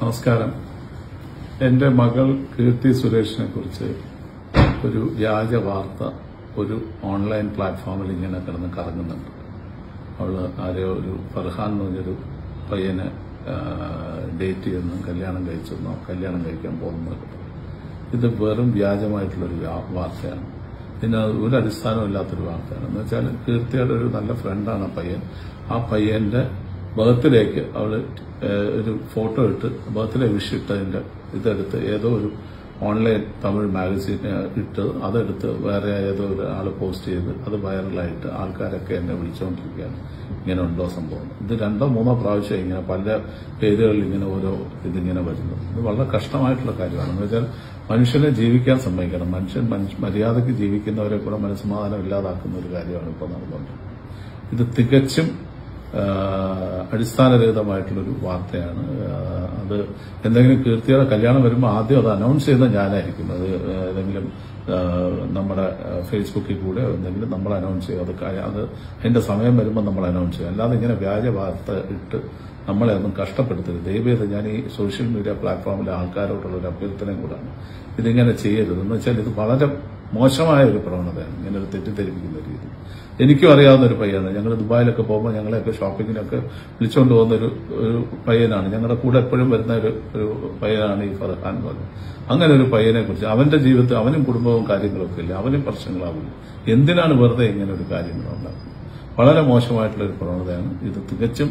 നമസ്കാരം എന്റെ മകൾ കീർത്തി സുരേഷിനെ കുറിച്ച് ഒരു വ്യാജ വാർത്ത ഒരു ഓൺലൈൻ പ്ലാറ്റ്ഫോമിൽ ഇങ്ങനെ കിടന്ന് കറങ്ങുന്നുണ്ട് അവള് ആരെയോ ഒരു ഫർഹാൻ എന്ന് പറഞ്ഞൊരു പയ്യനെ ഡേറ്റ് ചെയ്യുന്നു കല്യാണം കഴിച്ചെന്നോ കല്യാണം കഴിക്കാൻ പോകുന്നതൊക്കെ ഇത് വെറും വ്യാജമായിട്ടുള്ളൊരു വ്യാ- വാർത്തയാണ് ഇതിന് ഒരു അടിസ്ഥാനമില്ലാത്തൊരു വാർത്തയാണ് എന്ന് വെച്ചാൽ കീർത്തിയുടെ ഒരു നല്ല ഫ്രണ്ടാണ് ആ പയ്യൻ ആ പയ്യന്റെ ബർത്ത്ഡേക്ക് അവള് ഏഹ്, ഒരു ഫോട്ടോ ഇട്ട് ബർത്ത്ഡേ വിഷ് ഇട്ടതിന്റെ ഇതെടുത്ത് ഏതോ ഒരു ഓൺലൈൻ തമിഴ് മാഗസീൻ ഇട്ട് അതെടുത്ത് വേറെ ഏതോ ഒരു ആള് പോസ്റ്റ് ചെയ്ത് അത് വൈറലായിട്ട് ആൾക്കാരൊക്കെ എന്നെ വിളിച്ചുകൊണ്ടിരിക്കുകയാണ് ഇങ്ങനെ ഉണ്ടോ സംഭവം ഇത് രണ്ടോ മൂന്നോ പ്രാവശ്യം ഇങ്ങനെ പല പേരുകളിൽ ഇങ്ങനെ ഓരോ ഇതിങ്ങനെ വരുന്നു ഇത് വളരെ കഷ്ടമായിട്ടുള്ള കാര്യമാണ് എന്ന് വെച്ചാൽ മനുഷ്യനെ ജീവിക്കാൻ സമ്മതിക്കണം മനുഷ്യൻ മനുഷ്യ മര്യാദയ്ക്ക് ജീവിക്കുന്നവരെ കൂടെ മനസ്സമാധാനം ഇല്ലാതാക്കുന്ന ഒരു കാര്യമാണ് ഇപ്പോൾ നടന്നുകൊണ്ടിരിക്കുന്നത് ഇത് തികച്ചും ആ, അടിസ്ഥാനരഹിതമായിട്ടുള്ളൊരു വാർത്തയാണ് ആ, അത് എന്തെങ്കിലും കീർത്തിയുടെ കല്യാണം വരുമ്പോൾ ആദ്യം അത് അനൗൺസ് ചെയ്യുന്ന ഞാനായിരിക്കും അത് ഏതെങ്കിലും ആ, നമ്മുടെ ആ, ഫേസ്ബുക്കിൽ കൂടെ എന്തെങ്കിലും നമ്മൾ അനൗൺസ് ചെയ്യും അത് കഴി- അത് അതിന്റെ സമയം വരുമ്പോൾ നമ്മൾ അനൗൺസ് ചെയ്യും അല്ലാതെ ഇങ്ങനെ വ്യാജ വാർത്ത ഇട്ട് നമ്മളെ ഒന്നും കഷ്ടപ്പെടുത്തരുത് ദയവേത് ഞാൻ ഈ സോഷ്യൽ മീഡിയ പ്ലാറ്റ്ഫോമിലെ ആൾക്കാരോടുള്ള ഒരു അഭ്യർത്ഥനയും കൂടാണ് ഇതിങ്ങനെ ചെയ്യരുത് എന്ന് വെച്ചാൽ ഇത് വളരെ മോശമായ ഒരു പ്രവണതയാണ് ഇങ്ങനെ ഒരു തെറ്റിദ്ധരിപ്പിക്കുന്ന രീതി എനിക്കും അറിയാവുന്ന ഒരു പയ്യനാണ് ഞങ്ങൾ ദുബായിലൊക്കെ പോകുമ്പോൾ ഞങ്ങളെയൊക്കെ ഷോപ്പിങ്ങിനൊക്കെ വിളിച്ചുകൊണ്ട് പോകുന്ന ഒരു ഒരു പയ്യനാണ് ഞങ്ങളുടെ കൂടെ എപ്പോഴും വരുന്ന ഒരു ഒരു പയ്യനാണ് ഈ ഫർഹാൻ എന്ന് പറയുന്നത് അങ്ങനെ ഒരു പയ്യനെ കുറിച്ച് അവന്റെ ജീവിതത്തിൽ അവനും കുടുംബവും കാര്യങ്ങളൊക്കെ ഇല്ല അവനും പ്രശ്നങ്ങളാവില്ല എന്തിനാണ് വെറുതെ ഇങ്ങനെ ഒരു കാര്യങ്ങൾ ഉണ്ടാക്കുന്നത് വളരെ മോശമായിട്ടുള്ള ഒരു പ്രവണതയാണ് ഇത് തികച്ചും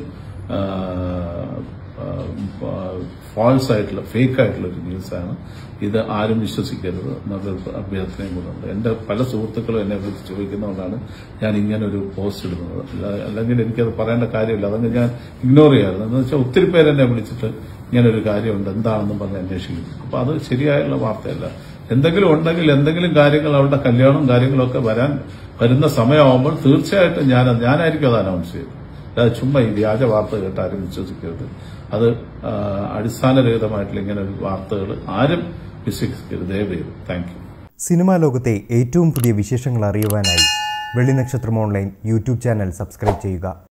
ഫാൾസ് ആയിട്ടുള്ള ഫേക്ക് ആയിട്ടുള്ള ഒരു ന്യൂസാണ് ഇത് ആരും വിശ്വസിക്കരുത് എന്നുള്ളൊരു അഭ്യർത്ഥനയും കൂടെ ഉണ്ട് എന്റെ പല സുഹൃത്തുക്കളും എന്നെ വിളിച്ച് ചോദിക്കുന്നതുകൊണ്ടാണ് ഞാൻ ഇങ്ങനെ ഒരു പോസ്റ്റ് ഇടുന്നത് അല്ല- അല്ലെങ്കിൽ എനിക്കത് പറയേണ്ട കാര്യമില്ല അതങ്ങ് ഞാൻ ഇഗ്നോർ ചെയ്യാറുണ്ട് എന്ന് വെച്ചാൽ ഒത്തിരി പേര് എന്നെ വിളിച്ചിട്ട് ഇങ്ങനെ ഒരു കാര്യമുണ്ട് എന്താണെന്നും പറഞ്ഞ് അന്വേഷിക്കും അപ്പൊ അത് ശരിയായുള്ള വാർത്തയല്ല എന്തെങ്കിലും ഉണ്ടെങ്കിൽ എന്തെങ്കിലും കാര്യങ്ങൾ അവരുടെ കല്യാണവും കാര്യങ്ങളൊക്കെ വരാൻ വരുന്ന സമയമാകുമ്പോൾ തീർച്ചയായിട്ടും ഞാൻ ഞാനായിരിക്കും അത് അനൗൺസ് ചെയ്തത് അല്ലാതെ ചുമ്മാ ഈ വ്യാജ വാർത്ത കേട്ട് ആരും വിശ്വസിക്കരുത് അത് ആ, അടിസ്ഥാനരഹിതമായിട്ടുള്ള ഇങ്ങനെ ഒരു വാർത്തകൾ ആരും വിശ്വസിക്കരുത് ദയവേത് താങ്ക് യു സിനിമാ ലോകത്തെ ഏറ്റവും പുതിയ വിശേഷങ്ങൾ അറിയുവാനായി Vellinakshatram online YouTube channel subscribe ചെയ്യുക